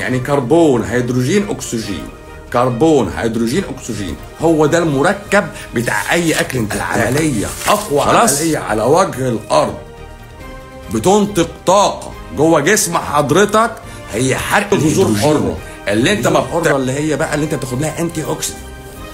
يعني كربون هيدروجين اكسجين كربون هيدروجين اكسجين هو ده المركب بتاع اي اكل انت العمليه اقوى خلاص؟ عمليه على وجه الارض بتنتج طاقه جوه جسم حضرتك هي حرق الجذور الحره اللي انت ما الحره اللي هي بقى اللي انت بتاخد لها انتي اوكسيدنت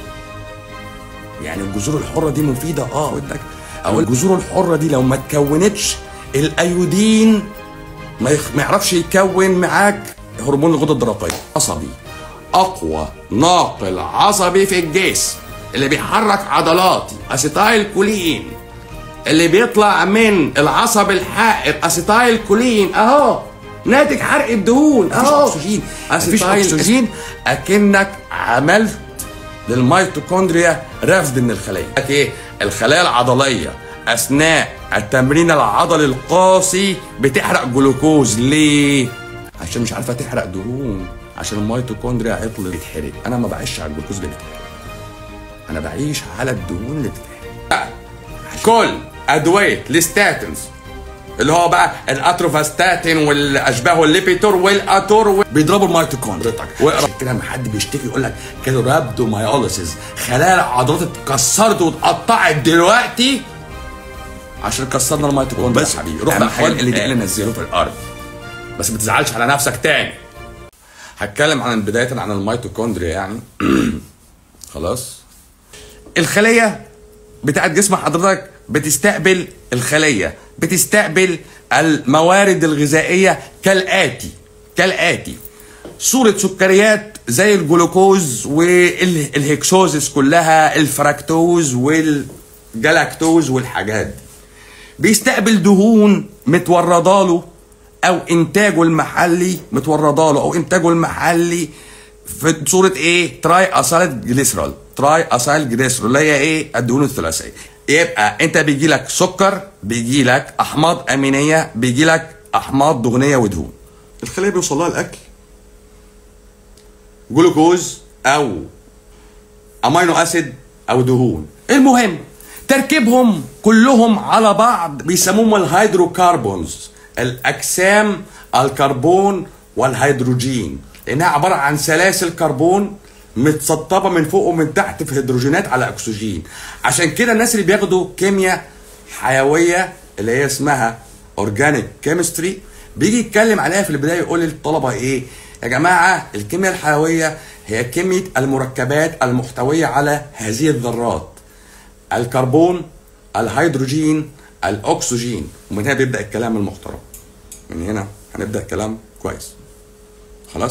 يعني الجذور الحره دي مفيده اه ودك او الجذور الحره دي لو ما اتكونتش الايودين ما, يخ... ما يعرفش يكون معاك هرمون الغده الدرقيه عصبي اقوى ناقل عصبي في الجسم اللي بيحرك عضلاتي اسيتايل كولين اللي بيطلع من العصب الحائر اسيتايل كولين اهو ناتج حرق الدهون اهو أكسجين. مفيش أسيتايل- اكسجين اكنك عملت للميتوكوندريا رفد من الخلايا لك ايه الخلايا العضليه اثناء التمرين العضلي القاسي بتحرق جلوكوز ليه عشان مش عارفه تحرق دهون عشان الميتوكوندريا عطل بتتحرق انا ما بعيش على الجلوكوز اللي بيتحرق انا بعيش على الدهون اللي بتتحرق كل ادويه الستاتنز اللي هو بقى الاتروفاستاتين والاشباه الليبيتور والاتور و... بيضربوا الميتوكوندريا واقرا كده لما حد بيشتكي يقول لك كده رابدومايوليسيس خلايا العضلات اتكسرت واتقطعت دلوقتي عشان كسرنا الميتوكوندريا بس يا حبيبي روح أهم بقى حاجة خد اللي اللي نزله في الارض بس ما تزعلش على نفسك تاني هتكلم عن بدايه عن الميتوكوندريا يعني خلاص الخليه بتاعت جسم حضرتك بتستقبل الخليه بتستقبل الموارد الغذائيه كالاتي كالاتي صورة سكريات زي الجلوكوز والهكسوزس كلها الفراكتوز والجلاكتوز والحاجات دي بيستقبل دهون متورده له او انتاجه المحلي متورده له او انتاجه المحلي في صوره ايه؟ تراي اسايل جليسرول تراي اسايل جليسرول اللي هي ايه؟ الدهون الثلاثيه يبقى انت بيجي لك سكر بيجي لك احماض امينيه بيجي لك احماض دهنيه ودهون الخليه بيوصل لها الاكل جلوكوز او امينو اسيد او دهون المهم تركيبهم كلهم على بعض بيسموهم الهيدروكربونز الاجسام الكربون والهيدروجين لانها عباره عن سلاسل كربون متسطبه من فوق ومن تحت في هيدروجينات على اكسجين عشان كده الناس اللي بياخدوا كيمياء حيويه اللي هي اسمها اورجانيك كيمستري بيجي يتكلم عليها في البدايه يقول للطلبه ايه يا جماعه الكيمياء الحيويه هي كميه المركبات المحتويه على هذه الذرات الكربون الهيدروجين الاكسجين ومن هنا بيبدا الكلام المحترم من هنا هنبدا كلام كويس خلاص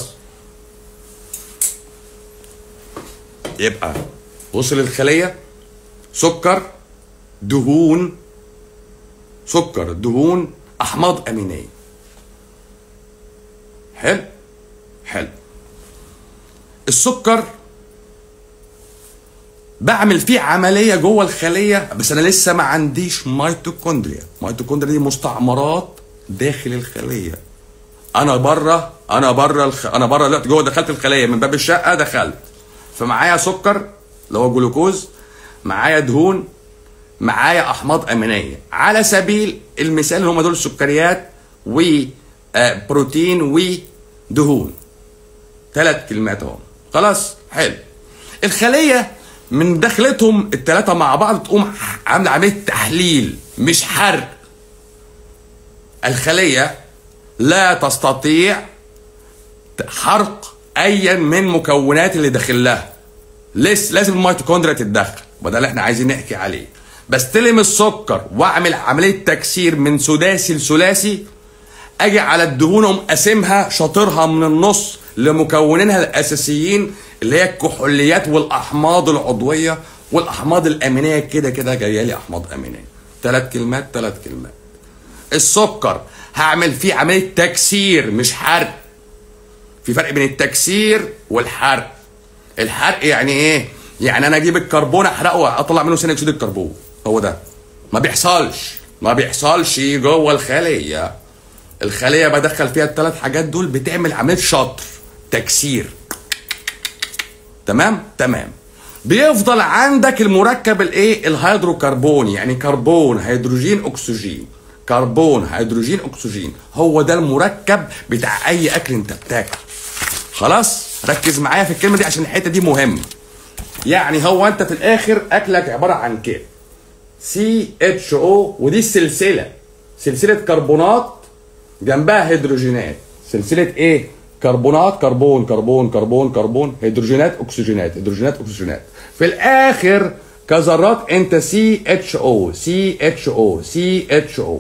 يبقى وصل الخليه سكر دهون سكر دهون احماض امينيه حلو حلو السكر بعمل فيه عمليه جوه الخليه بس انا لسه ما عنديش ميتوكوندريا ميتوكوندريا دي مستعمرات داخل الخليه انا بره انا بره الخ... انا بره دلوقتي جوه دخلت الخليه من باب الشقه دخلت فمعايا سكر اللي هو جلوكوز معايا دهون معايا احماض امينيه على سبيل المثال هم دول السكريات وبروتين ودهون ثلاث كلمات اهو خلاص حلو الخليه من دخلتهم الثلاثه مع بعض تقوم عامله عمليه تحليل مش حرق الخليه لا تستطيع حرق ايا من مكونات اللي داخل لها لسه لازم الميتوكوندريا تتدخل وده اللي احنا عايزين نحكي عليه بستلم السكر واعمل عمليه تكسير من سداسي لثلاثي اجي على الدهون اقوم قاسمها شاطرها من النص لمكونينها الاساسيين اللي هي الكحوليات والاحماض العضويه والاحماض الامينيه كده كده جايه لي احماض امينيه ثلاث كلمات ثلاث كلمات السكر هعمل فيه عمليه تكسير مش حرق في فرق بين التكسير والحرق الحرق يعني ايه يعني انا اجيب الكربون احرقه اطلع منه ثاني اكسيد الكربون هو ده ما بيحصلش ما بيحصلش جوه الخليه الخليه بدخل فيها الثلاث حاجات دول بتعمل عمليه شطر تكسير تمام تمام بيفضل عندك المركب الايه الهيدروكربوني يعني كربون هيدروجين اكسجين كربون هيدروجين اكسجين هو ده المركب بتاع اي اكل انت بتاكل خلاص ركز معايا في الكلمه دي عشان الحته دي مهمه يعني هو انت في الاخر اكلك عباره عن كده سي اتش او ودي السلسله سلسله كربونات جنبها هيدروجينات سلسله ايه كربونات كربون كربون كربون كربون هيدروجينات اكسجينات هيدروجينات اكسجينات في الاخر كذرات انت سي اتش او سي اتش او سي اتش او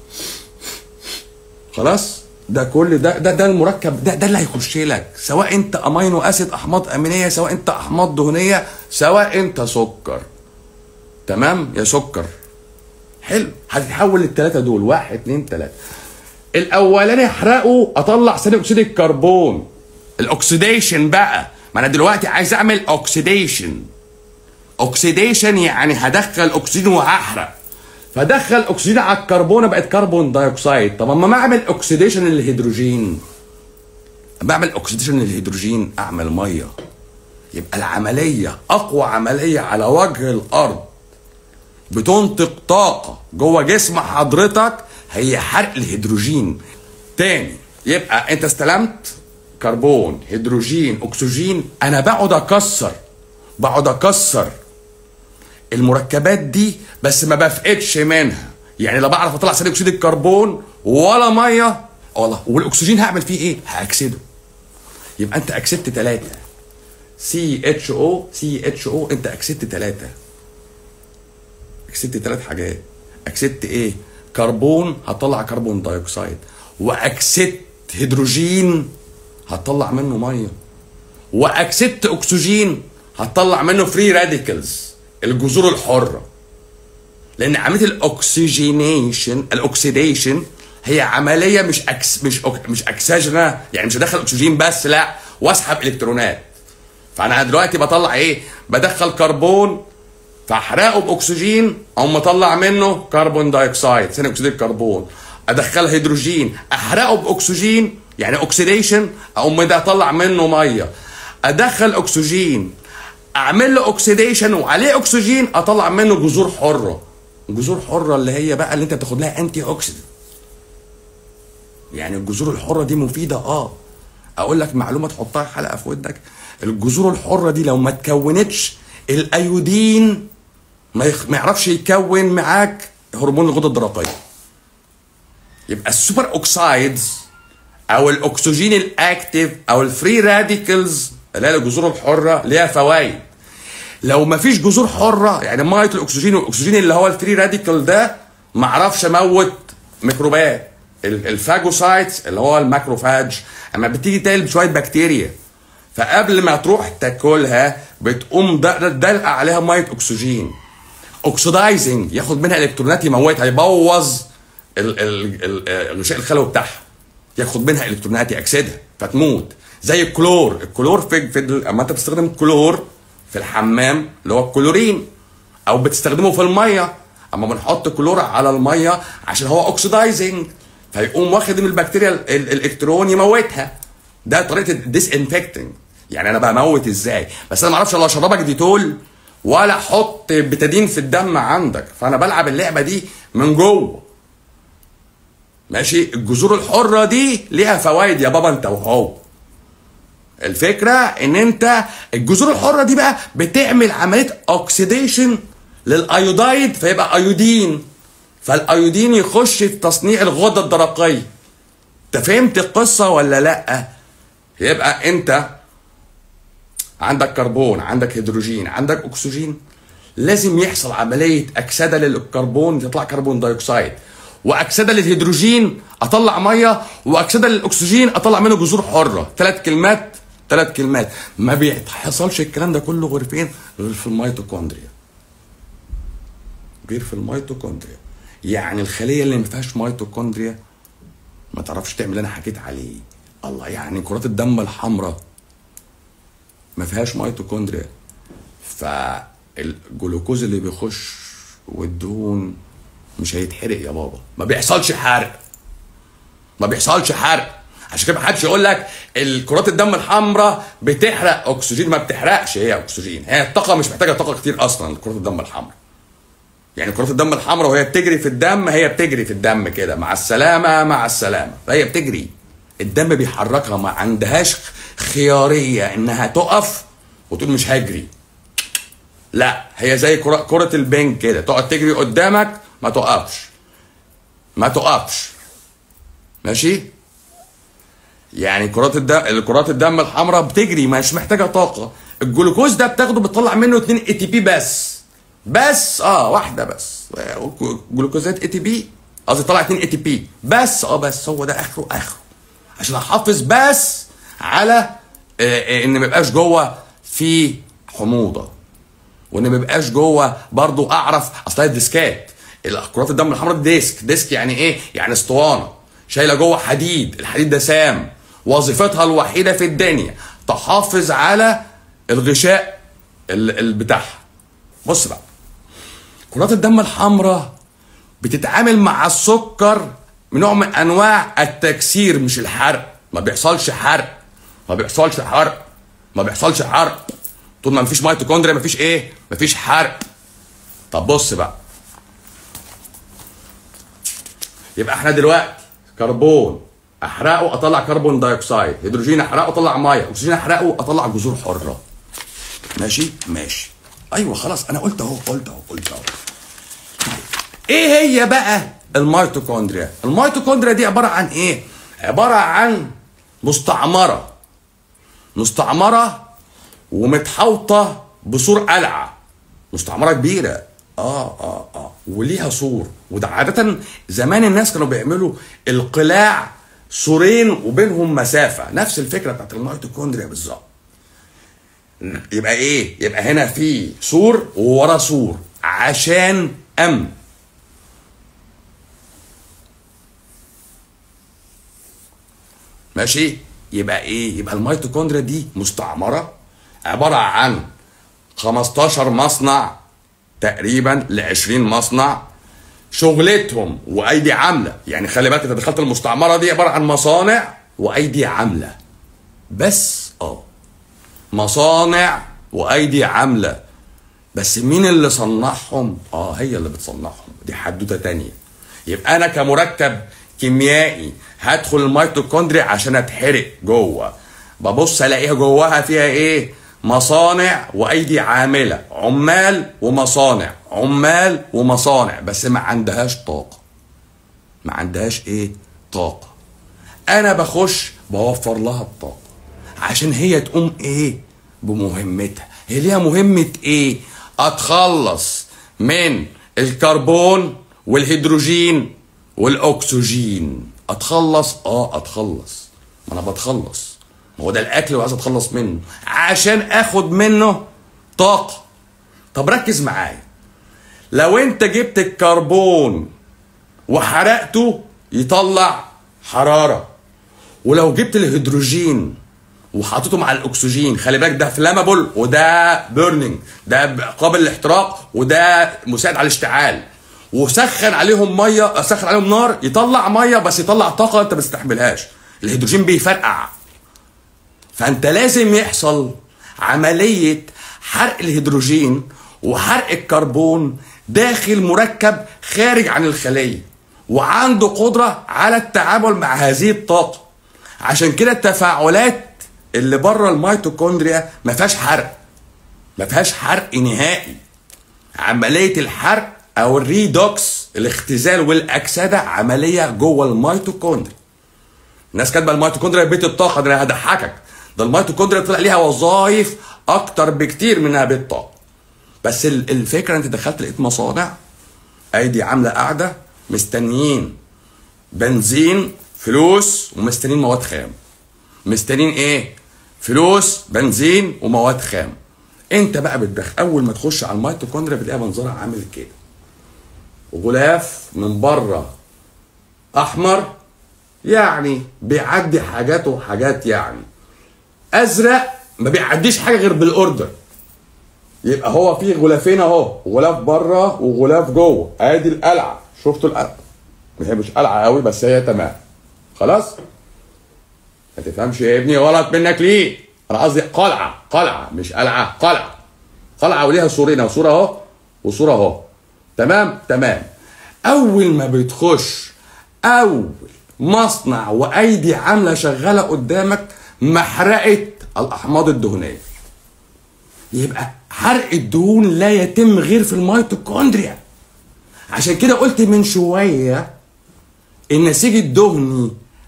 خلاص ده كل ده ده ده المركب ده ده اللي هيخش لك سواء انت امينو اسيد احماض امينيه سواء انت احماض دهنيه سواء انت سكر تمام يا سكر حلو هتتحول للثلاثه دول واحد اتنين تلاته الاولاني احرقه اطلع ثاني اكسيد الكربون الاكسيديشن بقى ما انا دلوقتي عايز اعمل اوكسيديشن اوكسيديشن يعني هدخل اكسجين وهحرق فدخل اكسجين على الكربونه بقت كربون دايوكسيد طب اما ما اعمل اوكسيديشن للهيدروجين بعمل اوكسيديشن للهيدروجين اعمل ميه يبقى العمليه اقوى عمليه على وجه الارض بتنتج طاقه جوه جسم حضرتك هي حرق الهيدروجين تاني يبقى انت استلمت كربون هيدروجين اكسجين انا بقعد اكسر بقعد اكسر المركبات دي بس ما بفقدش منها يعني لا بعرف اطلع ثاني اكسيد الكربون ولا ميه والله والاكسجين هعمل فيه ايه هاكسده يبقى انت اكسدت ثلاثه سي اتش او سي اتش او انت اكسدت ثلاثه اكسدت ثلاث حاجات اكسدت ايه كربون هتطلع كربون دايوكسيد واكسدت هيدروجين هتطلع منه ميه واكسدت اكسجين هتطلع منه فري راديكلز الجذور الحره لان عمليه الاكسجينيشن الاكسيديشن هي عمليه مش أكس مش أك مش اكسجنه يعني مش هدخل اكسجين بس لا واسحب الكترونات فانا دلوقتي بطلع ايه بدخل كربون فاحرقه باكسجين او مطلع منه كربون دايوكسيد ثاني اكسيد الكربون ادخل هيدروجين احرقه باكسجين يعني اوكسيديشن او اطلع منه ميه ادخل اكسجين اعمل له اوكسيديشن وعليه اكسجين اطلع منه جذور حره جذور حره اللي هي بقى اللي انت بتاخد لها انتي اوكسيدنت يعني الجذور الحره دي مفيده اه اقول لك معلومه تحطها حلقه في ودنك الجذور الحره دي لو ما تكونتش الايودين ما, يخ... ما يعرفش يكون معاك هرمون الغده الدرقيه يبقى السوبر اوكسايدز او الاكسجين الاكتف او الفري راديكلز اللي هي الجذور الحره ليها فوائد لو ما فيش جذور حره يعني ميه الاكسجين والاكسجين اللي هو الفري راديكال ده ما اعرفش اموت ميكروبات الفاجوسايتس اللي هو الماكروفاج اما بتيجي تقلب شويه بكتيريا فقبل ما تروح تاكلها بتقوم دلقه عليها ميه اكسجين اوكسيدايزنج ياخد منها الكترونات يموتها يبوظ الغشاء الخلوي بتاعها ياخد منها الكترونات يأكسدها فتموت زي الكلور الكلور في, في اما انت بتستخدم كلور في الحمام اللي هو الكلورين او بتستخدمه في الميه اما بنحط كلور على الميه عشان هو اوكسيدايزنج فيقوم واخد من البكتيريا الالكترون يموتها ده طريقه الديس انفكتنج يعني انا بموت ازاي بس انا ما اعرفش لا اشربك ديتول ولا احط بتادين في الدم عندك فانا بلعب اللعبه دي من جوه ماشي الجذور الحره دي ليها فوائد يا بابا انت وهو الفكره ان انت الجذور الحره دي بقى بتعمل عمليه اوكسيديشن للايودايد فيبقى ايودين فالايودين يخش في تصنيع الغده الدرقيه انت فهمت القصه ولا لا يبقى انت عندك كربون عندك هيدروجين عندك اكسجين لازم يحصل عمليه اكسده للكربون يطلع كربون دايوكسيد واكسده للهيدروجين اطلع ميه واكسده للاكسجين اطلع منه جذور حره ثلاث كلمات ثلاث كلمات ما بيحصلش الكلام ده كله غير فين غير في الميتوكوندريا غير في الميتوكوندريا يعني الخليه اللي ما فيهاش ميتوكوندريا ما تعرفش تعمل اللي انا حكيت عليه الله يعني كرات الدم الحمراء ما فيهاش ميتوكوندريا فالجلوكوز اللي بيخش والدهون مش هيتحرق يا بابا ما بيحصلش حرق ما بيحصلش حرق عشان كده محدش يقول لك الكرات الدم الحمراء بتحرق اكسجين ما بتحرقش هي اكسجين هي الطاقه مش محتاجه طاقه كتير اصلا كرات الدم الحمراء يعني كرات الدم الحمراء وهي بتجري في الدم هي بتجري في الدم كده مع السلامه مع السلامه فهي بتجري الدم بيحركها ما عندهاش الخياريه انها تقف وتقول مش هجري لا هي زي كرة, كرة البنج كده تقعد تجري قدامك ما تقفش ما تقفش ماشي يعني كرات الدم كرات الدم الحمراء بتجري مش محتاجه طاقه الجلوكوز ده بتاخده بتطلع منه 2 اي تي بي بس بس اه واحده بس جلوكوزات اي تي بي قصدي طلع 2 اي تي بي بس اه بس هو ده اخره اخره عشان احافظ بس على آه، آه، ان ما يبقاش جوه في حموضه وان ما يبقاش جوه برضو اعرف اصل الديسكات كرات الدم الحمراء ديسك ديسك يعني ايه يعني اسطوانه شايله جوه حديد الحديد ده سام وظيفتها الوحيده في الدنيا تحافظ على الغشاء ال- ال- بتاعها بص بقى كرات الدم الحمراء بتتعامل مع السكر من نوع من انواع التكسير مش الحرق ما بيحصلش حرق ما بيحصلش حرق ما بيحصلش حرق طول ما مفيش ميتوكوندريا مفيش ايه مفيش حرق طب بص بقى يبقى احنا دلوقتي كربون احرقه اطلع كربون دايوكسيد هيدروجين احرقه اطلع ميه اكسجين احرقه اطلع جذور حره ماشي ماشي ايوه خلاص انا قلت اهو قلت اهو قلت اهو ايه هي بقى الميتوكوندريا الميتوكوندريا دي عباره عن ايه عباره عن مستعمره مستعمره ومتحوطه بسور قلعه مستعمره كبيره اه اه اه وليها سور وده عاده زمان الناس كانوا بيعملوا القلاع سورين وبينهم مسافه نفس الفكره بتاعت الميتوكوندريا بالظبط يبقى ايه يبقى هنا في سور وورا سور عشان امن ماشي يبقى ايه يبقى الميتوكوندريا دي مستعمره عباره عن 15 مصنع تقريبا ل 20 مصنع شغلتهم وايدي عامله يعني خلي بالك انت دخلت المستعمره دي عباره عن مصانع وايدي عامله بس اه مصانع وايدي عامله بس مين اللي صنعهم اه هي اللي بتصنعهم دي حدوته تانية يبقى انا كمركب كيميائي هدخل الميتوكوندريا عشان اتحرق جوه ببص الاقيها جواها فيها ايه مصانع وايدي عامله عمال ومصانع عمال ومصانع بس ما عندهاش طاقه ما عندهاش ايه طاقه انا بخش بوفر لها الطاقه عشان هي تقوم ايه بمهمتها هي ليها مهمه ايه اتخلص من الكربون والهيدروجين والاكسجين اتخلص اه اتخلص ما انا بتخلص ما هو ده الاكل وعايز اتخلص منه عشان اخد منه طاقه طب ركز معايا لو انت جبت الكربون وحرقته يطلع حراره ولو جبت الهيدروجين وحطيته مع الاكسجين خلي بالك ده فلامابل وده بيرنينج ده قابل للاحتراق وده مساعد على الاشتعال وسخن عليهم ميه سخن عليهم نار يطلع ميه بس يطلع طاقه انت ما تستحملهاش الهيدروجين بيفرقع فانت لازم يحصل عمليه حرق الهيدروجين وحرق الكربون داخل مركب خارج عن الخليه وعنده قدره على التعامل مع هذه الطاقه عشان كده التفاعلات اللي بره الميتوكوندريا ما فيهاش حرق ما فيهاش حرق نهائي عمليه الحرق او الريدوكس الاختزال والاكسده عمليه جوه الميتوكوندريا الناس كاتبه الميتوكوندريا بيت الطاقه ده انا هضحكك ده الميتوكوندريا طلع ليها وظائف اكتر بكتير منها بيت طاقه بس ال- الفكره انت دخلت لقيت مصانع ايدي عامله قاعده مستنيين بنزين فلوس ومستنيين مواد خام مستنيين ايه فلوس بنزين ومواد خام انت بقى بتدخل اول ما تخش على الميتوكوندريا بتلاقي منظرها عامل كده غلاف من بره احمر يعني بيعدي حاجات وحاجات يعني ازرق ما بيعديش حاجه غير بالاوردر يبقى هو في غلافين اهو غلاف بره وغلاف جوه ادي القلعه شفتوا القلعه هي مش قلعه قوي بس هي تمام خلاص ما تفهمش يا ابني غلط منك ليه انا قصدي قلعه قلعه مش قلعه قلعه قلعه وليها سورين اهو صوره اهو وصوره اهو تمام تمام اول ما بتخش اول مصنع وايدي عامله شغاله قدامك محرقه الاحماض الدهنيه يبقى حرق الدهون لا يتم غير في الميتوكوندريا عشان كده قلت من شويه النسيج الدهني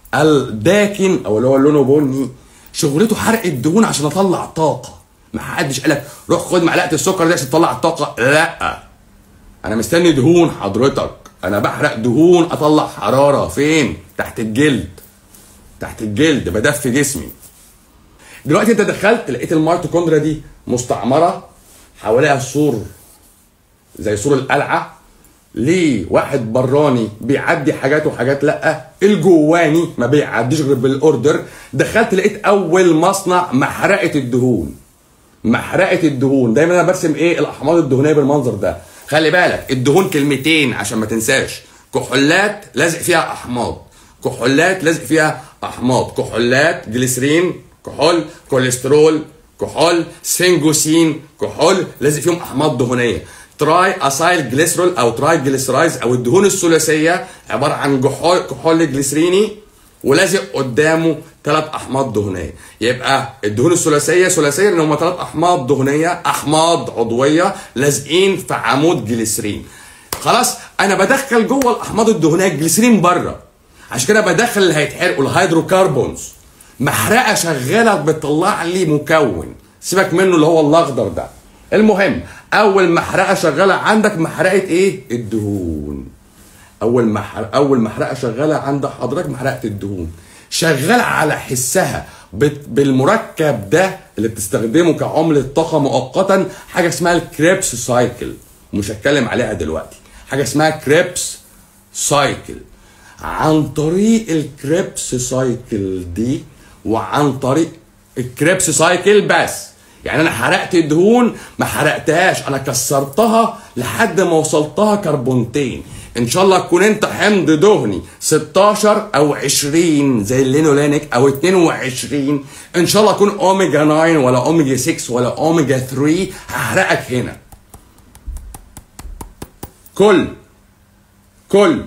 الداكن او اللي هو لونه بني شغلته حرق الدهون عشان اطلع طاقه ما حدش قالك روح خد معلقه السكر دي عشان تطلع الطاقه لا انا مستني دهون حضرتك انا بحرق دهون اطلع حراره فين تحت الجلد تحت الجلد بدفي جسمي دلوقتي انت دخلت لقيت الميتوكوندريا دي مستعمره حواليها سور زي سور القلعه ليه واحد براني بيعدي حاجات وحاجات لا الجواني ما بيعديش غير بالاوردر دخلت لقيت اول مصنع محرقه الدهون محرقه الدهون دايما انا برسم ايه الاحماض الدهنيه بالمنظر ده خلي بالك الدهون كلمتين عشان ما تنساش كحولات لازق فيها احماض كحولات لازق فيها احماض كحولات جليسرين كحول كوليسترول كحول سفنجوسين كحول لازق فيهم احماض دهنيه تراي اسايل جليسرول او تراي جليسرايز او الدهون الثلاثيه عباره عن كحول كحول جليسريني ولازق قدامه ثلاث احماض دهنيه يبقى الدهون الثلاثيه ثلاثيه ان هم ثلاث احماض دهنيه احماض عضويه لازقين في عمود جليسرين خلاص انا بدخل جوه الاحماض الدهنيه الجليسرين بره عشان كده بدخل اللي هيتحرقوا الهيدروكربونز محرقه شغاله بتطلع لي مكون سيبك منه اللي هو الاخضر ده المهم اول محرقه شغاله عندك محرقه ايه الدهون اول محرقه اول محرقه شغاله عند حضرتك محرقه الدهون شغاله على حسها بت- بالمركب ده اللي بتستخدمه كعمله طاقه مؤقتا حاجه اسمها الكريبس سايكل مش هتكلم عليها دلوقتي حاجه اسمها كريبس سايكل عن طريق الكريبس سايكل دي وعن طريق الكريبس سايكل بس يعني انا حرقت الدهون ما حرقتهاش انا كسرتها لحد ما وصلتها كربونتين ان شاء الله تكون انت حمض دهني 16 او 20 زي اللينولينيك او 22 ان شاء الله اكون اوميجا 9 ولا اوميجا 6 ولا اوميجا 3 هحرقك هنا كل كل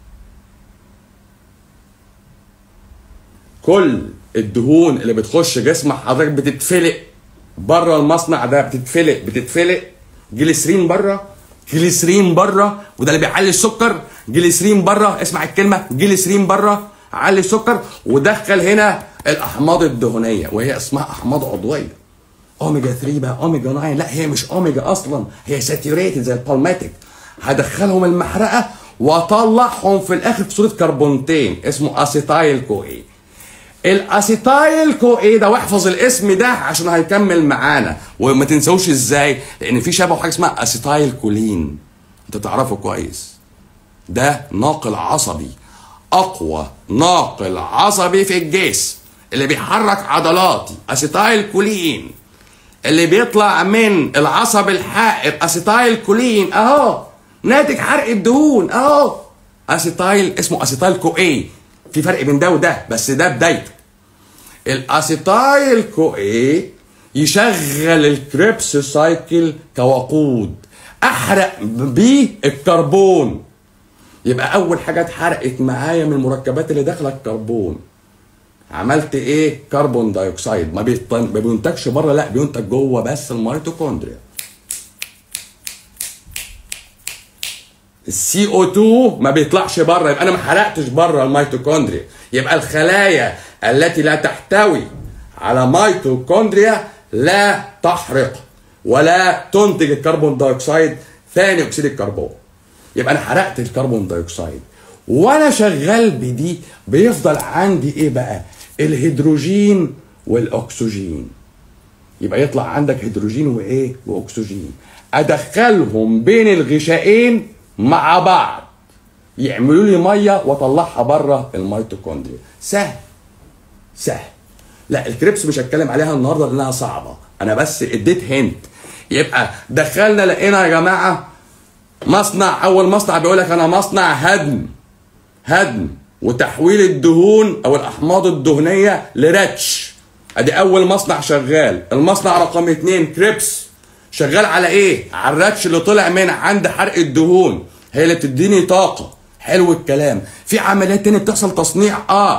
كل الدهون اللي بتخش جسم حضرتك بتتفلق بره المصنع ده بتتفلق بتتفلق جليسرين بره جليسرين بره وده اللي بيعلي السكر جليسرين بره اسمع الكلمه جليسرين بره علي السكر ودخل هنا الاحماض الدهنيه وهي اسمها احماض عضويه اوميجا 3 بقى اوميجا 9 لا هي مش اوميجا اصلا هي ساتيوريتد زي البالماتيك هدخلهم المحرقه واطلعهم في الاخر في صوره كربونتين اسمه اسيتايل كوي الاسيتايل كو ايه ده واحفظ الاسم ده عشان هيكمل معانا وما تنسوش ازاي لان في شبه حاجه اسمها اسيتايل كولين انت تعرفه كويس ده ناقل عصبي اقوى ناقل عصبي في الجسم اللي بيحرك عضلاتي اسيتايل كولين اللي بيطلع من العصب الحائر اسيتايل كولين اهو ناتج حرق الدهون اهو اسيتايل اسمه اسيتايل كو ايه في فرق بين ده وده بس ده بدايته الاسيتايل كو ايه يشغل الكريبس سايكل كوقود احرق بيه الكربون يبقى اول حاجه اتحرقت معايا من المركبات اللي داخله الكربون عملت ايه كربون دايوكسيد ما, بيطن... ما بينتجش بره لا بينتج جوه بس الميتوكوندريا السي او 2 ما بيطلعش بره يبقى انا ما حرقتش بره الميتوكوندريا يبقى الخلايا التي لا تحتوي على ميتوكوندريا لا تحرق ولا تنتج الكربون دايوكسيد ثاني اكسيد الكربون يبقى انا حرقت الكربون دايوكسيد وانا شغال بدي بيفضل عندي ايه بقى الهيدروجين والاكسجين يبقى يطلع عندك هيدروجين وايه واكسجين ادخلهم بين الغشائين مع بعض يعملوا لي ميه واطلعها بره الميتوكوندريا سهل سهل لا الكريبس مش هتكلم عليها النهارده لانها صعبه انا بس اديت هنت يبقى دخلنا لقينا يا جماعه مصنع اول مصنع بيقول لك انا مصنع هدم هدم وتحويل الدهون او الاحماض الدهنيه لراتش ادي اول مصنع شغال المصنع رقم اتنين كريبس شغال على ايه على الراتش اللي طلع من عند حرق الدهون هي اللي بتديني طاقه حلو الكلام في عمليات تانية بتحصل تصنيع اه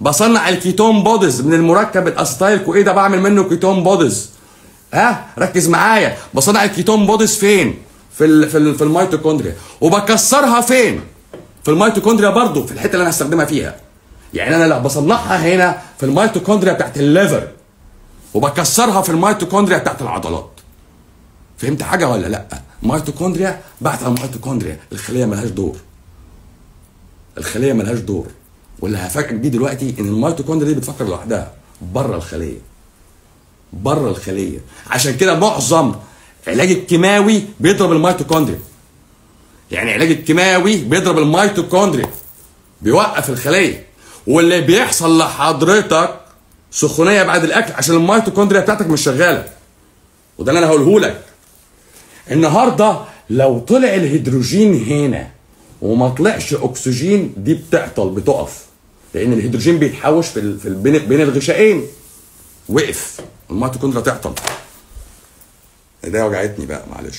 بصنع الكيتون بوديز من المركب الاسيتايل كويه ده بعمل منه كيتون بوديز ها ركز معايا بصنع الكيتون بوديز فين في ال في ال في الميتوكوندريا وبكسرها فين في الميتوكوندريا برضو في الحته اللي انا هستخدمها فيها يعني انا لا بصنعها هنا في الميتوكوندريا بتاعت الليفر وبكسرها في الميتوكوندريا بتاعت العضلات فهمت حاجه ولا لا ميتوكوندريا بعت على الميتوكوندريا الخليه ملهاش دور الخليه ملهاش دور واللي هفاجئك بيه دلوقتي ان الميتوكوندريا دي بتفكر لوحدها بره الخليه بره الخليه عشان كده معظم علاج الكيماوي بيضرب الميتوكوندريا يعني علاج الكيماوي بيضرب الميتوكوندريا بيوقف الخليه واللي بيحصل لحضرتك سخونيه بعد الاكل عشان الميتوكوندريا بتاعتك مش شغاله وده اللي انا هقوله لك النهارده لو طلع الهيدروجين هنا وما طلعش اكسجين دي بتعطل بتقف لان الهيدروجين بيتحوش في ال... في ال... بين بين الغشائين وقف الميتوكوندريا تعطل ده وجعتني بقى معلش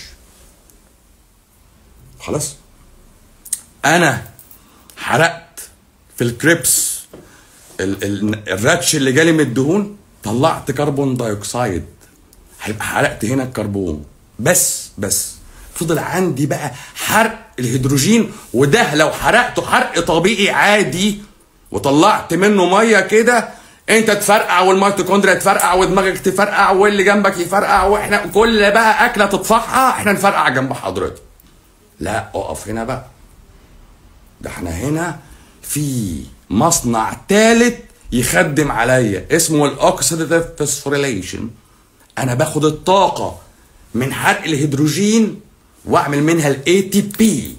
خلاص انا حرقت في الكريبس ال... ال... الراتش اللي جالي من الدهون طلعت كربون دايوكسيد هيبقى حرقت هنا الكربون بس بس فضل عندي بقى حرق الهيدروجين وده لو حرقته حرق طبيعي عادي وطلعت منه ميه كده انت تفرقع والميتوكوندريا تفرقع ودماغك تفرقع واللي جنبك يفرقع واحنا كل بقى اكله تطفحها احنا نفرقع جنب حضرتك لا اقف هنا بقى ده احنا هنا في مصنع ثالث يخدم عليا اسمه الاوكسيديتيف فوسفوريليشن انا باخد الطاقه من حرق الهيدروجين واعمل منها الاي تي بي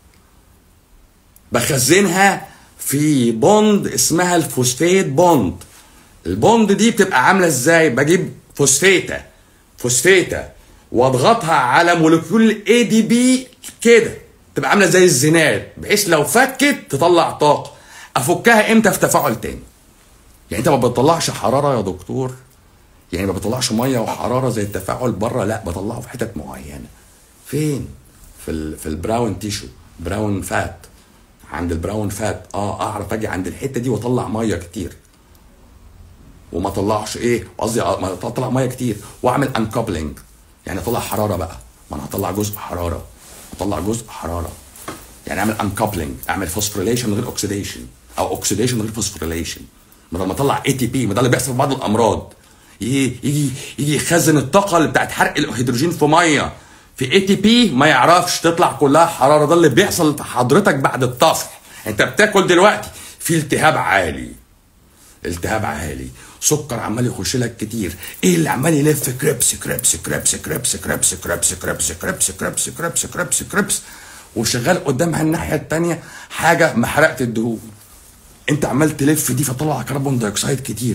بخزنها في بوند اسمها الفوسفيت بوند البوند دي بتبقى عامله ازاي بجيب فوسفيتا فوسفيتا واضغطها على مولكيول اي دي بي كده تبقى عامله زي الزناد بحيث لو فكت تطلع طاقه افكها امتى في تفاعل تاني يعني انت ما بتطلعش حراره يا دكتور يعني ما بطلعش ميه وحراره زي التفاعل بره لا بطلعه في حتت معينه فين في ال في البراون تيشو براون فات عند البراون فات اه اعرف اجي عند الحته دي واطلع ميه كتير وما اطلعش ايه قصدي ما اطلع ميه كتير واعمل انكابلنج يعني اطلع حراره بقى ما انا هطلع جزء حراره اطلع جزء حراره يعني اعمل انكابلنج اعمل فوسفوريليشن من غير اوكسيديشن او اوكسيديشن من غير فوسفوريليشن بدل ما اطلع اي تي بي ما ده اللي بيحصل في بعض الامراض يجي يجي يجي يخزن الطاقه اللي بتاعت حرق الهيدروجين في ميه في اي تي بي ما يعرفش تطلع كلها حراره ده اللي بيحصل في حضرتك بعد الطفح انت بتاكل دلوقتي في التهاب عالي التهاب عالي سكر عمال يخش لك كتير ايه اللي عمال يلف كريبس كريبس كريبس كريبس كريبس كريبس كريبس كريبس كريبس كريبس كريبس كريبس وشغال قدامها الناحيه الثانيه حاجه محرقه الدهون انت عمال تلف دي فطلع كربون دايوكسيد كتير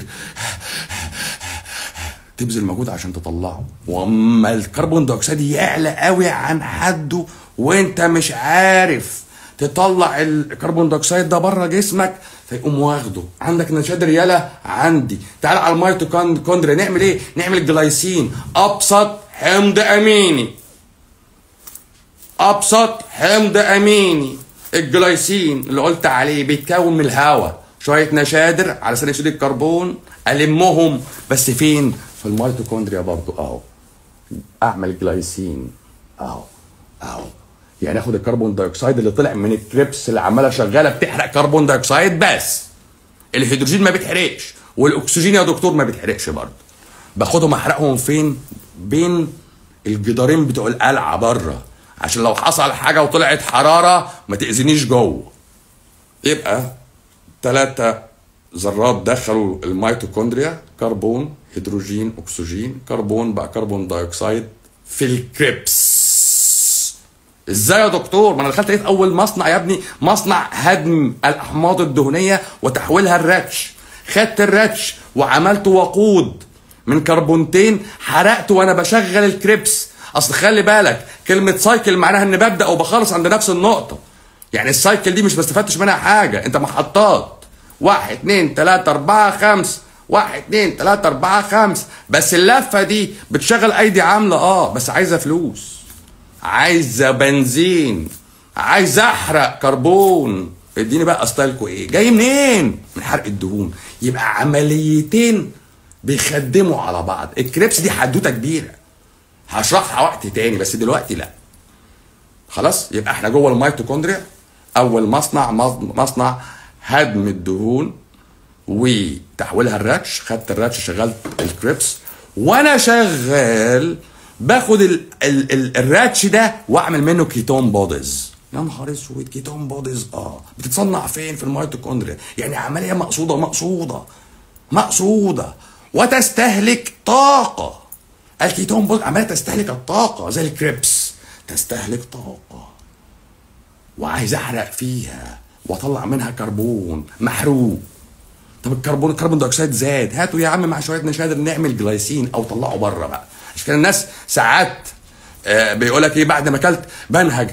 تبذل مجهود عشان تطلعه واما الكربون دايوكسيد يعلى قوي عن حده وانت مش عارف تطلع الكربون دايوكسيد ده بره جسمك فيقوم واخده عندك نشاد رياله عندي تعال على الميتوكوندريا نعمل ايه نعمل جلايسين ابسط حمض اميني ابسط حمض اميني الجلايسين اللي قلت عليه بيتكون من الهواء شويه نشادر على ثاني اكسيد الكربون المهم بس فين في الميتوكوندريا برضو اهو اعمل جلايسين اهو اهو يعني اخد الكربون دايوكسيد اللي طلع من الكريبس اللي عماله شغاله بتحرق كربون دايوكسيد بس الهيدروجين ما بيتحرقش والاكسجين يا دكتور ما بيتحرقش برضه باخدهم احرقهم فين بين الجدارين بتوع القلعه بره عشان لو حصل حاجه وطلعت حراره ما تاذينيش جوه يبقى ثلاثه ذرات دخلوا الميتوكوندريا كربون هيدروجين اكسجين كربون بقى كربون دايوكسيد في الكريبس ازاي يا دكتور ما انا دخلت لقيت اول مصنع يا ابني مصنع هدم الاحماض الدهنيه وتحويلها الراتش خدت الراتش وعملت وقود من كربونتين حرقت وانا بشغل الكريبس اصل خلي بالك كلمه سايكل معناها ان ببدا وبخلص عند نفس النقطه يعني السايكل دي مش ما استفدتش منها حاجه انت محطات واحد اتنين تلاته اربعه خمسه واحد اتنين تلاته اربعه خمسه بس اللفه دي بتشغل ايدي عامله اه بس عايزه فلوس عايزه بنزين عايز احرق كربون اديني بقى ستايلكم ايه جاي منين من حرق الدهون يبقى عمليتين بيخدموا على بعض الكريبس دي حدوته كبيره هشرحها وقت تاني بس دلوقتي لا خلاص يبقى احنا جوه الميتوكوندريا اول مصنع مصنع هدم الدهون وتحويلها الراتش خدت الراتش شغلت الكريبس وانا شغال باخد ال ال ال الراتش ده واعمل منه كيتون بوديز يا نهار اسود كيتون بوديز اه بتتصنع فين في الميتوكوندريا يعني عمليه مقصوده مقصوده مقصوده وتستهلك طاقه الكيتون بوديز عمليه تستهلك الطاقه زي الكريبس تستهلك طاقه وعايز احرق فيها واطلع منها كربون محروق طب الكربون الكربون دايوكسيد زاد هاتوا يا عم مع شويه نشادر نعمل جلايسين او طلعه بره بقى عشان كده الناس ساعات آه بيقول لك ايه بعد ما اكلت بنهج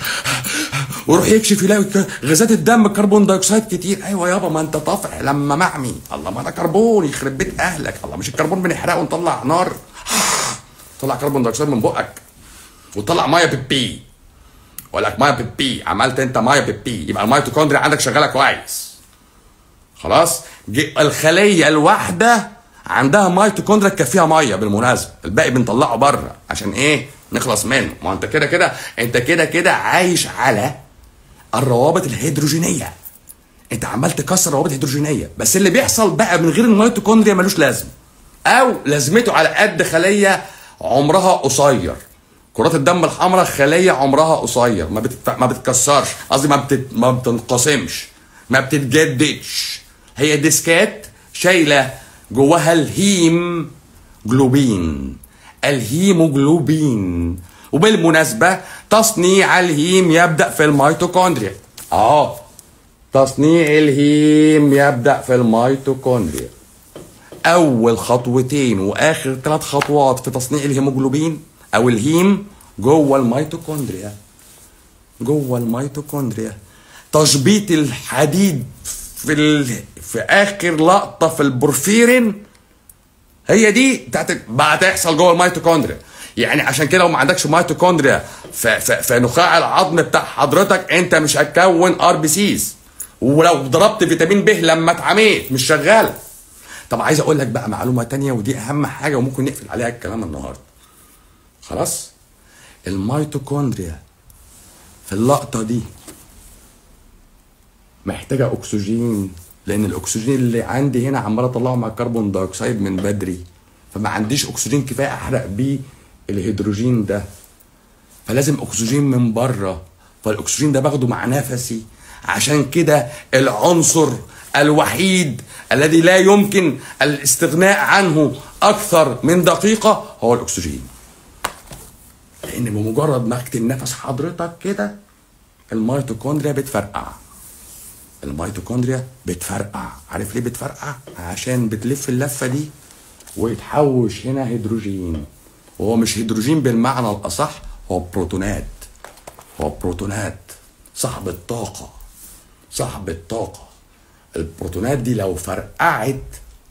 ويروح يكشف يلاقي غازات الدم كربون دايوكسيد كتير ايوه يابا ما انت طافح لما معمي الله ما ده كربون يخرب بيت اهلك الله مش الكربون بنحرقه ونطلع نار طلع كربون دايوكسيد من بقك وطلع ميه بيبي اقول لك ميه بيبي عملت انت ميه بيبي يبقى الميتوكوندريا عندك شغاله كويس خلاص الخليه الواحده عندها ميتوكوندريا تكفيها ميه بالمناسبه الباقي بنطلعه بره عشان ايه نخلص منه ما انت كده كده انت كده كده عايش على الروابط الهيدروجينيه انت عمال تكسر روابط هيدروجينيه بس اللي بيحصل بقى من غير الميتوكوندريا ملوش لازمه او لازمته على قد خليه عمرها قصير كرات الدم الحمراء خليه عمرها قصير ما بتت... ما بتتكسرش قصدي ما بتت... ما بتنقسمش ما بتتجددش هي ديسكات شايله جواها الهيم جلوبين الهيموجلوبين وبالمناسبة تصنيع الهيم يبدأ في الميتوكوندريا اه تصنيع الهيم يبدأ في الميتوكوندريا أول خطوتين وآخر ثلاث خطوات في تصنيع الهيموجلوبين أو الهيم جوه الميتوكوندريا جوه الميتوكوندريا تشبيط الحديد في ال... في اخر لقطه في البورفيرين هي دي بتاعت بقى تحصل جوه الميتوكوندريا يعني عشان كده لو ما عندكش ميتوكوندريا في, في, في نخاع العظم بتاع حضرتك انت مش هتكون ار بي سيز ولو ضربت فيتامين ب لما اتعميت مش شغاله طب عايز اقول لك بقى معلومه تانية ودي اهم حاجه وممكن نقفل عليها الكلام النهارده خلاص الميتوكوندريا في اللقطه دي محتاجه اكسجين لان الاكسجين اللي عندي هنا عمال اطلعه مع الكربون دايوكسيد من بدري فما عنديش اكسجين كفايه احرق بيه الهيدروجين ده فلازم اكسجين من بره فالاكسجين ده باخده مع نفسي عشان كده العنصر الوحيد الذي لا يمكن الاستغناء عنه اكثر من دقيقه هو الاكسجين لان بمجرد ما اكتم نفس حضرتك كده الميتوكوندريا بتفرقع الميتوكوندريا بتفرقع عارف ليه بتفرقع عشان بتلف اللفه دي ويتحوش هنا هيدروجين وهو مش هيدروجين بالمعنى الاصح هو بروتونات هو بروتونات صاحب الطاقه صاحب الطاقه البروتونات دي لو فرقعت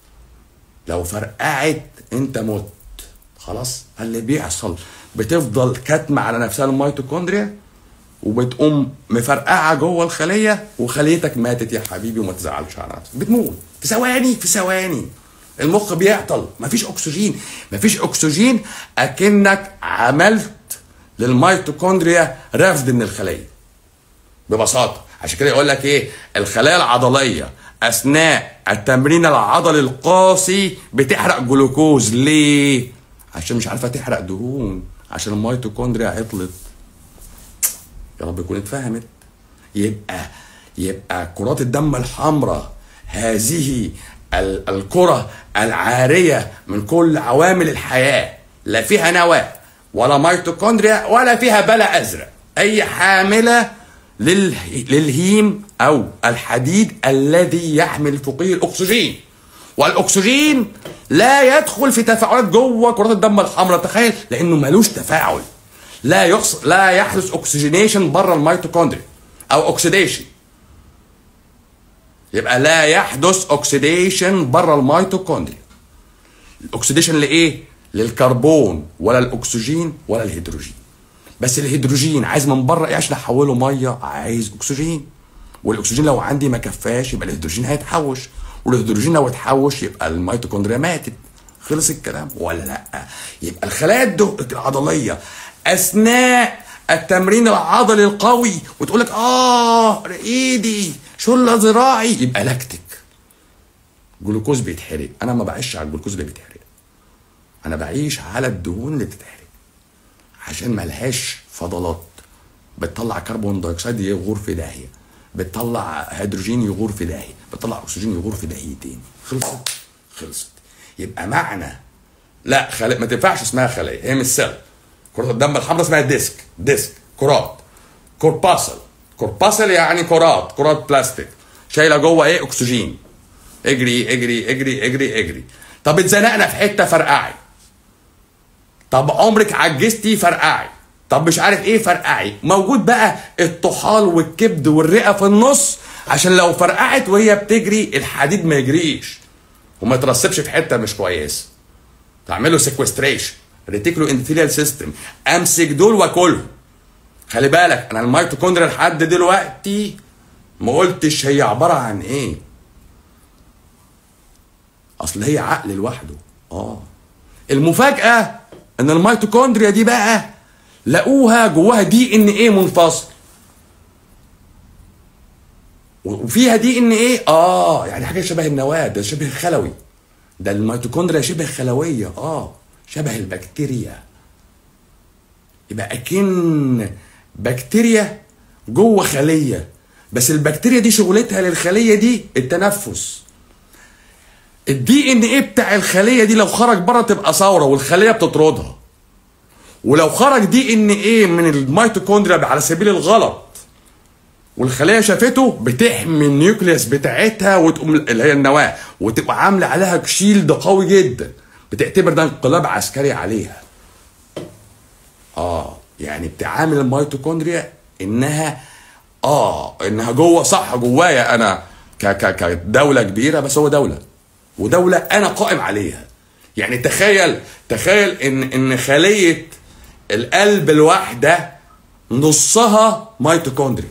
لو فرقعت انت مت خلاص اللي بيحصل بتفضل كاتمه على نفسها الميتوكوندريا وبتقوم مفرقعه جوه الخليه وخليتك ماتت يا حبيبي وما تزعلش على نفسك بتموت في ثواني في ثواني المخ بيعطل مفيش اكسجين مفيش اكسجين اكنك عملت للميتوكوندريا رفد من الخليه ببساطه عشان كده يقول لك ايه الخلايا العضليه اثناء التمرين العضلي القاسي بتحرق جلوكوز ليه عشان مش عارفه تحرق دهون عشان الميتوكوندريا عطلت يا رب يكون اتفهمت يبقى يبقى كرات الدم الحمراء هذه الكرة العارية من كل عوامل الحياة لا فيها نواة ولا ميتوكوندريا ولا فيها بلا أزرق أي حاملة للهيم أو الحديد الذي يحمل فوقيه الأكسجين والأكسجين لا يدخل في تفاعلات جوه كرات الدم الحمراء تخيل لأنه ملوش تفاعل لا يحصل لا يحدث اكسجينيشن بره الميتوكوندريا او اوكسيديشن يبقى لا يحدث اوكسيديشن بره الميتوكوندريا الاكسيديشن لايه للكربون ولا الاكسجين ولا الهيدروجين بس الهيدروجين عايز من بره ايه عشان احوله ميه عايز اكسجين والاكسجين لو عندي ما كفاش يبقى الهيدروجين هيتحوش والهيدروجين لو اتحوش يبقى الميتوكوندريا ماتت خلص الكلام ولا لا يبقى الخلايا الدو- العضليه اثناء التمرين العضلي القوي وتقول لك اه ايدي شله ذراعي يبقى لاكتيك جلوكوز بيتحرق انا ما بعيش على الجلوكوز اللي بيتحرق انا بعيش على الدهون اللي بتتحرق عشان ملهاش فضلات بتطلع كربون دايوكسيد يغور في داهيه بتطلع هيدروجين يغور في داهيه بتطلع اكسجين يغور في داهيتين خلصت خلصت يبقى معنى لا خلايا ما تنفعش اسمها خلايا هي مش سيل كرة الدم الحمراء اسمها ديسك ديسك كرات كورباسل كورباسل يعني كرات كرات بلاستيك شايله جوه ايه اكسجين اجري اجري اجري اجري اجري طب اتزنقنا في حته فرقعي طب عمرك عجزتي فرقعي طب مش عارف ايه فرقعي موجود بقى الطحال والكبد والرئه في النص عشان لو فرقعت وهي بتجري الحديد ما يجريش وما يترسبش في حته مش كويسه تعمله سيكوستريشن ريتيكولو اندثيريال سيستم امسك دول واكلهم خلي بالك انا الميتوكوندريا لحد دلوقتي ما قلتش هي عباره عن ايه اصل هي عقل لوحده اه المفاجاه ان الميتوكوندريا دي بقى لقوها جواها دي ان ايه منفصل وفيها دي ان ايه اه يعني حاجه شبه النواه ده شبه الخلوي ده الميتوكوندريا شبه خلويه اه شبه البكتيريا يبقى اكن بكتيريا جوه خليه بس البكتيريا دي شغلتها للخليه دي التنفس الدي ان ايه بتاع الخليه دي لو خرج بره تبقى ثوره والخليه بتطردها ولو خرج دي ان ايه من الميتوكوندريا على سبيل الغلط والخليه شافته بتحمي النيوكليوس بتاعتها وتقوم اللي هي النواه وتبقى عامله عليها شيلد قوي جدا بتعتبر ده انقلاب عسكري عليها اه يعني بتعامل الميتوكوندريا انها اه انها جوه صح جوايا انا ك ك كدوله كبيره بس هو دوله ودوله انا قائم عليها يعني تخيل تخيل ان ان خليه القلب الواحده نصها ميتوكوندريا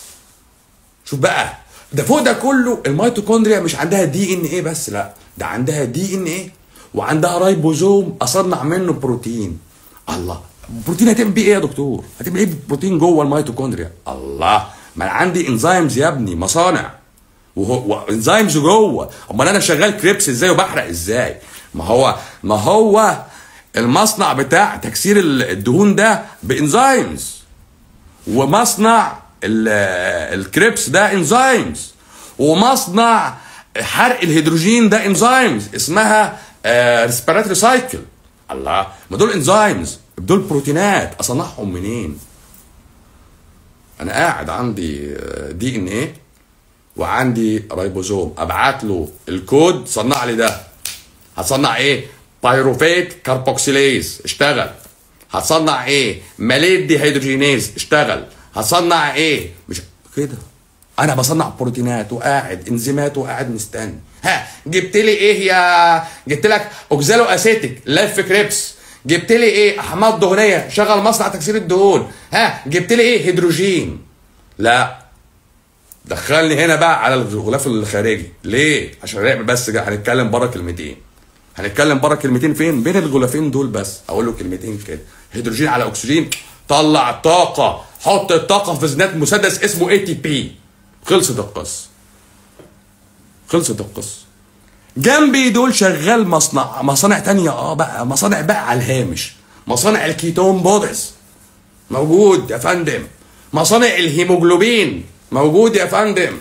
شوف بقى ده فوق ده كله الميتوكوندريا مش عندها دي ان ايه بس لا ده عندها دي ان ايه وعندها رايبوزوم اصنع منه بروتين الله البروتين هتعمل بيه ايه يا دكتور هتعمل ايه بالبروتين جوه الميتوكوندريا الله ما انا عندي انزيمز يا ابني مصانع وهو وانزيمز جوه امال انا شغال كريبس ازاي وبحرق ازاي ما هو ما هو المصنع بتاع تكسير الدهون ده بانزيمز ومصنع ال- الكريبس ده انزيمز ومصنع حرق الهيدروجين ده انزيمز اسمها ريسبيراتوري سايكل الله ما دول انزيمز دول بروتينات اصنعهم منين انا قاعد عندي دي ان ايه وعندي رايبوزوم ابعت له الكود صنع لي ده هتصنع ايه بايروفيت كاربوكسيليز اشتغل هتصنع ايه ماليت دي هيدروجينيز اشتغل هتصنع ايه مش كده انا بصنع بروتينات وقاعد انزيمات وقاعد مستني ها جبت لي ايه يا جبت لك اوكزالو اسيتيك لف كريبس جبت لي ايه احماض دهنيه شغل مصنع تكسير الدهون ها جبت لي ايه هيدروجين لا دخلني هنا بقى على الغلاف الخارجي ليه عشان نعمل بس جا- هنتكلم بره كلمتين هنتكلم بره كلمتين فين بين الغلافين دول بس اقول له كلمتين كده هيدروجين على اكسجين طلع طاقه حط الطاقه في زنات مسدس اسمه اي تي بي خلصت القصه خلصت القصه جنبي دول شغال مصنع مصانع تانية اه بقى مصانع بقى على الهامش مصانع الكيتون بودز موجود يا فندم مصانع الهيموجلوبين موجود يا فندم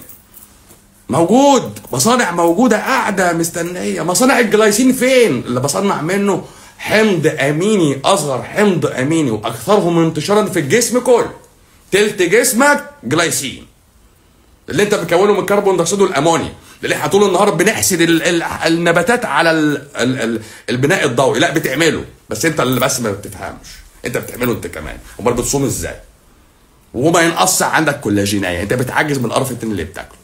موجود مصانع موجودة قاعدة مستنية مصانع الجلايسين فين اللي بصنع منه حمض أميني أصغر حمض أميني وأكثرهم انتشارا في الجسم كله تلت جسمك جلايسين اللي انت بتكونه من الكربون دايوكسيد والامونيا اللي احنا طول النهار بنحسد ال ال النباتات على ال ال ال البناء الضوئي لا بتعمله بس انت اللي بس ما بتفهمش انت بتعمله انت كمان امال بتصوم ازاي وما ينقص عندك كولاجينية انت بتعجز من القرف التاني اللي بتاكله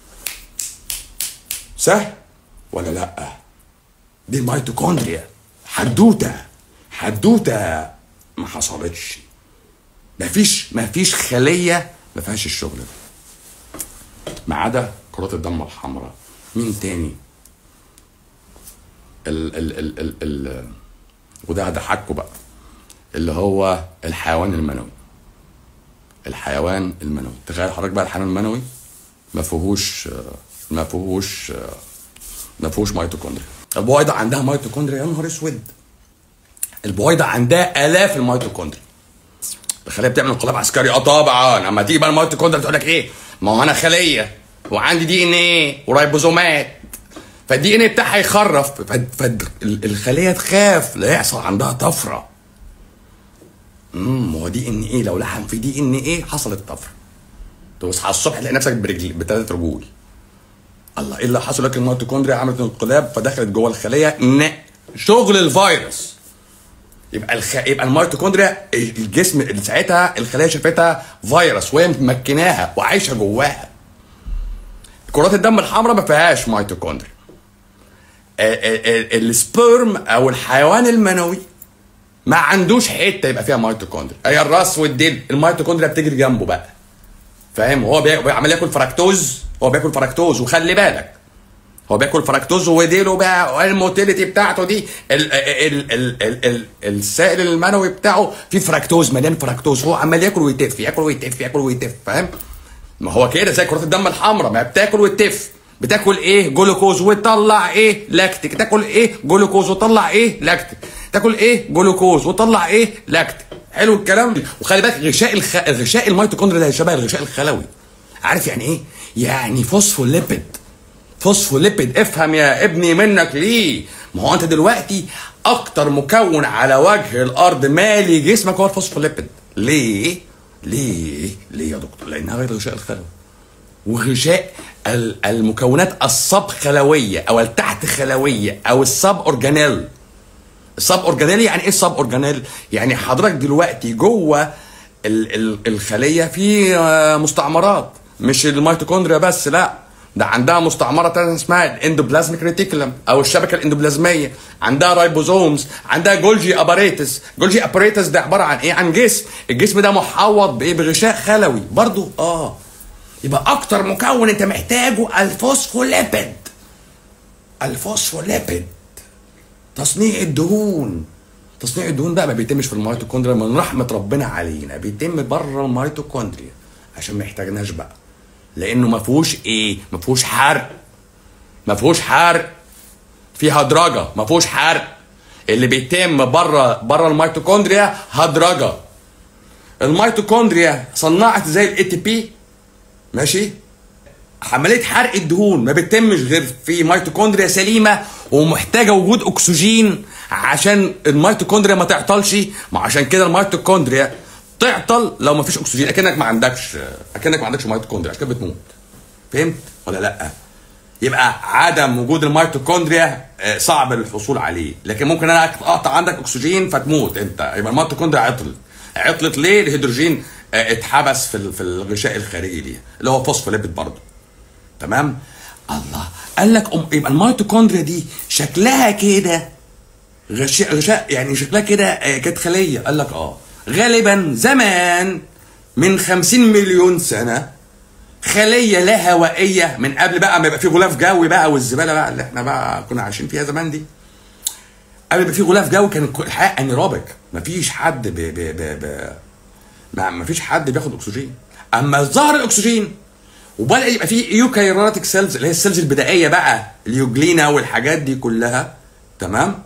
سهل ولا لا دي الميتوكوندريا حدوته حدوته ما حصلتش مفيش مفيش خليه ما فيهاش الشغل ده ما عدا كرات الدم الحمراء مين تاني ال ال ال ال ال وده هضحكوا بقى اللي هو الحيوان المنوي الحيوان المنوي تخيل حضرتك بقى الحيوان المنوي ما فيهوش ما فيهوش ما فيهوش ميتوكوندريا البويضة عندها ميتوكوندريا يا نهار اسود البويضة عندها آلاف الميتوكوندريا الخلية بتعمل انقلاب عسكري اه طبعا اما تيجي بقى الميتوكوندريا تقول لك ايه ما هو انا خلية وعندي دي ان ايه ورايبوزومات فالدي ان ايه بتاعها يخرف فالخلية تخاف لا يحصل عندها طفرة امم هو دي ان ايه لو لحم في دي ان ايه حصلت طفره تصحى الصبح تلاقي نفسك برجل بثلاث رجول الله ايه اللي حصل لك الميتوكوندريا عملت انقلاب فدخلت جوه الخليه ن شغل الفيروس يبقى الخ... يبقى الميتوكوندريا الجسم ساعتها الخليه شافتها فيروس وهي ممكناها وعايشه جواها كرات الدم الحمراء ما فيهاش ميتوكوندريا السبرم او الحيوان المنوي ما عندوش حته يبقى فيها ميتوكوندريا هي الراس والديل الميتوكوندريا بتجري جنبه بقى فاهم هو بيعمل ياكل فراكتوز هو بياكل فراكتوز وخلي بالك هو بياكل فراكتوز وديله بقى الموتيليتي بتاعته دي ال ال ال ال ال السائل المنوي بتاعه فيه فراكتوز مليان فراكتوز هو عمال ياكل ويتف ياكل ويتف ياكل ويتف فاهم ما هو كده زي كرات الدم الحمراء ما بتاكل وتف بتاكل ايه جلوكوز وتطلع ايه لاكتيك تاكل ايه جلوكوز وتطلع ايه لاكتيك تاكل ايه جلوكوز وتطلع ايه لاكتيك حلو الكلام وخلي بالك غشاء الخ... غشاء الميتوكوندريا ده شبه الغشاء الخلوي عارف يعني ايه يعني فوسفوليبيد فوسفوليبيد افهم يا ابني منك ليه ما هو انت دلوقتي اكتر مكون على وجه الارض مالي جسمك هو الفوسفوليبيد ليه ليه ليه يا دكتور لانها غير الغشاء الخلوي وغشاء المكونات الصب خلويه او التحت خلويه او السب اورجانيل السب اورجانيل يعني ايه السب اورجانيل يعني حضرتك دلوقتي جوه ال ال الخليه في مستعمرات مش الميتوكوندريا بس لا ده عندها مستعمره تانية اسمها الاندوبلازميك ريتيكولم او الشبكه الاندوبلازميه عندها رايبوزومز عندها جولجي اباريتس جولجي اباريتس ده عباره عن ايه عن جسم الجسم ده محوط بايه بغشاء خلوي برضو اه يبقى اكتر مكون انت محتاجه الفوسفوليبيد الفوسفوليبيد تصنيع الدهون تصنيع الدهون بقى ما بيتمش في الميتوكوندريا من رحمه ربنا علينا بيتم بره الميتوكوندريا عشان ما يحتاجناش بقى لانه ما فيهوش ايه ما فيهوش حرق ما فيهوش حرق في هدرجه ما فيهوش حرق اللي بيتم بره بره الميتوكوندريا هدرجه الميتوكوندريا صنعت زي الاي تي بي ماشي عمليه حرق الدهون ما بتتمش غير في ميتوكوندريا سليمه ومحتاجه وجود اكسجين عشان الميتوكوندريا ما تعطلش ما عشان كده الميتوكوندريا تعطل لو ما فيش اكسجين اكنك ما عندكش اكنك ما عندكش ميتوكوندريا عشان كده بتموت فهمت ولا لا يبقى عدم وجود الميتوكوندريا صعب الحصول عليه لكن ممكن انا اقطع عندك اكسجين فتموت انت يبقى الميتوكوندريا عطلت عطلت ليه الهيدروجين اتحبس في في الغشاء الخارجي ليها اللي هو فوسفوليبيد برضه تمام الله قال لك أم يبقى الميتوكوندريا دي شكلها كده غشاء غشاء يعني شكلها كده كانت خليه قال لك اه غالبا زمان من 50 مليون سنه خليه لا هوائيه من قبل بقى ما يبقى في غلاف جوي بقى والزباله بقى اللي احنا بقى كنا عايشين فيها زمان دي قبل يبقى في غلاف جوي كان الحياه انيروبيك مفيش حد ب ب ب ب ما فيش حد بياخد اكسجين اما ظهر الاكسجين وبدا يبقى في ايوكايراتيك سيلز اللي هي السيلز البدائيه بقى اليوجلينا والحاجات دي كلها تمام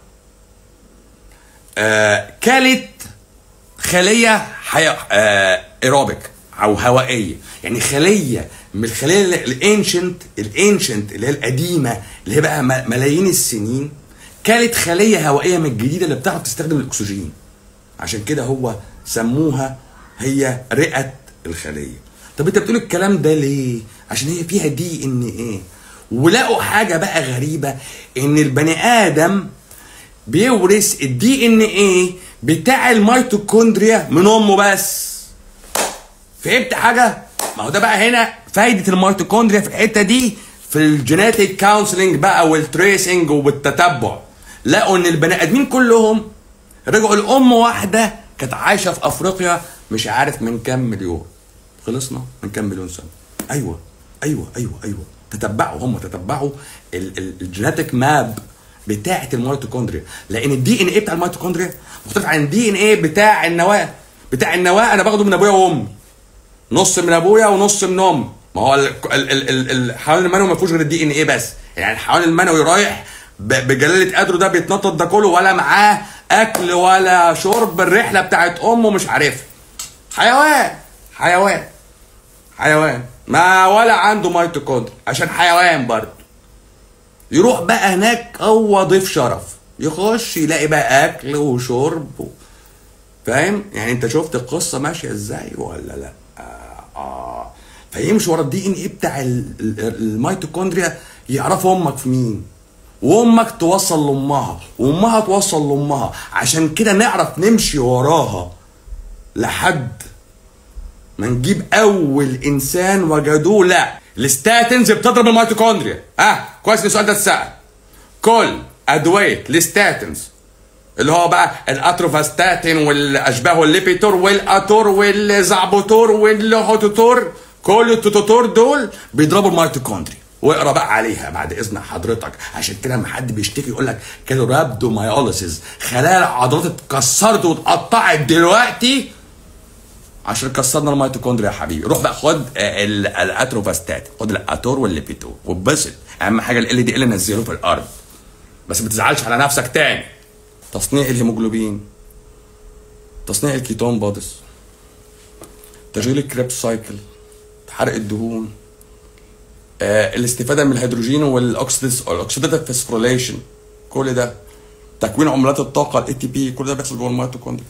آه كانت خليه حي... آه ايروبيك او هوائيه يعني خليه من الخليه الانشنت الانشنت اللي هي القديمه اللي هي بقى ملايين السنين كانت خليه هوائيه من الجديده اللي بتعرف تستخدم الاكسجين عشان كده هو سموها هي رئه الخليه طب انت بتقول الكلام ده ليه عشان هي فيها دي ان ايه ولقوا حاجه بقى غريبه ان البني ادم بيورث الدي ان ايه بتاع الميتوكوندريا من امه بس فهمت حاجه ما هو ده بقى هنا فايده الميتوكوندريا في الحته دي في الجينيتيك كونسلنج بقى والتريسنج والتتبع لقوا ان البني ادمين كلهم رجعوا لام واحده كانت عايشه في افريقيا مش عارف من كام مليون خلصنا من كام مليون سنه ايوه ايوه ايوه ايوه تتبعوا هم تتبعوا الجينيتك ماب بتاعه الميتوكوندريا لان الدي ان ايه بتاع الميتوكوندريا مختلف عن الدي ان ايه بتاع النواه بتاع النواه انا باخده من ابويا وامي نص من ابويا ونص من امي ما هو ال- ال- ال- ال- الحيوان المنوي ما فيهوش غير الدي ان ايه بس يعني الحيوان المنوي رايح ب- بجلاله قدره ده بيتنطط ده كله ولا معاه اكل ولا شرب الرحله بتاعت امه مش عارفها حيوان حيوان حيوان ما ولا عنده ميتوكوندريا عشان حيوان برضه يروح بقى هناك هو ضيف شرف يخش يلاقي بقى اكل وشرب و... فاهم يعني انت شفت القصه ماشيه ازاي ولا لا آه, آه. فيمشي ورا الدي ان ايه بتاع ال- ال- الميتوكوندريا يعرفوا امك في مين وامك توصل لامها وامها توصل لامها عشان كده نعرف نمشي وراها لحد ما نجيب اول انسان وجدوه لا الستاتنز بتضرب الميتوكوندريا ها آه. كويس إن السؤال ده اتسال كل ادويه الستاتنز اللي هو بقى الاتروفاستاتين والاشباه والليبيتور والاتور والزعبوتور والهوتوتور كل التوتوتور دول بيضربوا الميتوكوندريا واقرا بقى عليها بعد اذن حضرتك عشان كده لما حد بيشتكي يقول لك كانوا رابدومايوليسيس خلايا العضلات اتكسرت واتقطعت دلوقتي عشان كسرنا الميتوكوندريا يا حبيبي روح بقى خد آه، ال- الاتروفاستات خد الاتور والليبيتور واتبسط اهم حاجه ال دي ال نزله في الارض بس ما تزعلش على نفسك تاني تصنيع الهيموجلوبين تصنيع الكيتون بوديز تشغيل الكريبس سايكل حرق الدهون آه الاستفاده من الهيدروجين والاكسيدس الاكسيداتيف فوسفوريليشن كل ده تكوين عملات الطاقه الاي تي بي كل ده بيحصل جوه الميتوكوندريا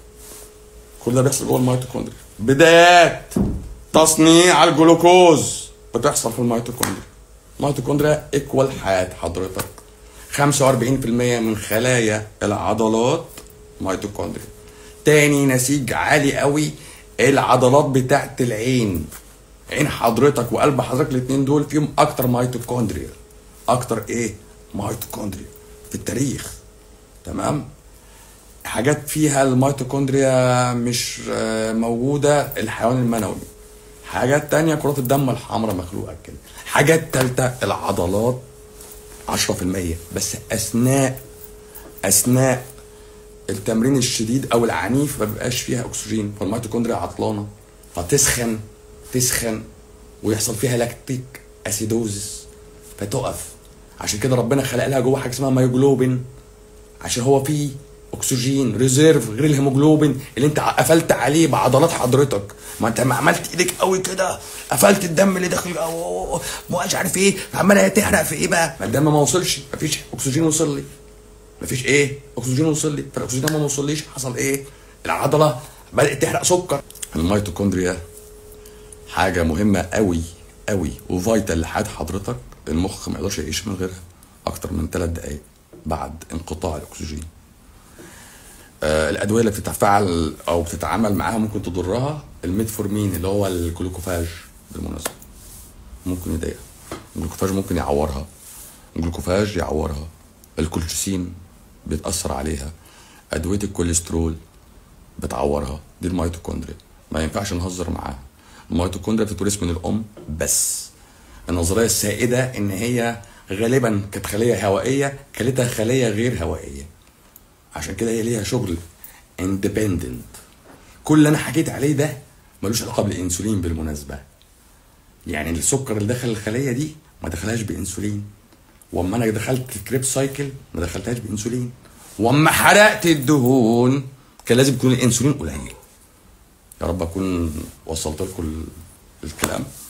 كل ده بيحصل جوه الميتوكوندريا بدايات تصنيع الجلوكوز بتحصل في الميتوكوندريا الميتوكوندريا ايكوال حياه حضرتك 45% من خلايا العضلات ميتوكوندريا تاني نسيج عالي قوي العضلات بتاعت العين عين حضرتك وقلب حضرتك الاتنين دول فيهم اكتر ميتوكوندريا اكتر ايه ميتوكوندريا في التاريخ تمام حاجات فيها الميتوكوندريا مش آه، موجودة الحيوان المنوي حاجات تانية كرات الدم الحمراء مخلوقة كده حاجات تالتة العضلات 10% بس أثناء أثناء التمرين الشديد أو العنيف ما بيبقاش فيها أكسجين فالميتوكوندريا عطلانة فتسخن تسخن ويحصل فيها لاكتيك أسيدوزس فتقف عشان كده ربنا خلق لها جوه حاجة اسمها مايوجلوبين عشان هو فيه اكسجين ريزيرف غير الهيموجلوبين اللي انت قفلت عليه بعضلات حضرتك ما انت ما عملت ايدك قوي كده قفلت الدم اللي داخل أو- مش عارف ايه عماله تحرق في ايه بقى ما الدم ما وصلش ما فيش اكسجين وصل لي ما فيش ايه اكسجين وصل لي فالاكسجين ده ما وصليش حصل ايه العضله بدات تحرق سكر الميتوكوندريا حاجه مهمه قوي قوي وفايتال لحياه حضرتك المخ ما يقدرش يعيش من غيرها اكتر من ثلاث دقائق بعد انقطاع الاكسجين آه، الادويه اللي بتتفاعل او بتتعامل معاها ممكن تضرها الميتفورمين اللي هو الجلوكوفاج بالمناسبه ممكن يضايقها الجلوكوفاج ممكن يعورها الجلوكوفاج يعورها الكولشيسين بيتاثر عليها ادويه الكوليسترول بتعورها دي الميتوكوندريا ما ينفعش نهزر معاها الميتوكوندريا بتتورث من الام بس النظريه السائده ان هي غالبا كانت خليه هوائيه كلتها خليه غير هوائيه عشان كده هي ليها شغل اندبندنت كل اللي انا حكيت عليه ده ملوش علاقه بالانسولين بالمناسبه يعني السكر اللي دخل الخليه دي ما دخلهاش بانسولين واما انا دخلت الكريب سايكل ما دخلتهاش بانسولين واما حرقت الدهون كان لازم يكون الانسولين قليل يا رب اكون وصلت لكم ال- الكلام